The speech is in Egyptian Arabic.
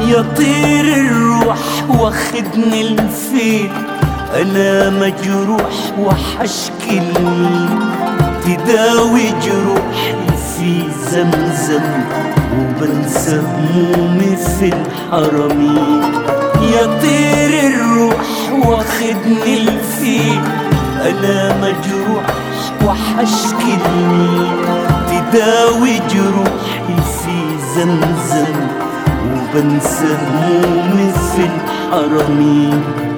يا طير الروح واخدني الفيل انا مجروح وحشكي المين تداوي جروحي في زمزم وبنسى همومي في الحرمين يا طير الروح واخدني الفيل انا مجروح وحشكي المين تداوي جروحي في زمزم وبنسى همومي في الحرمين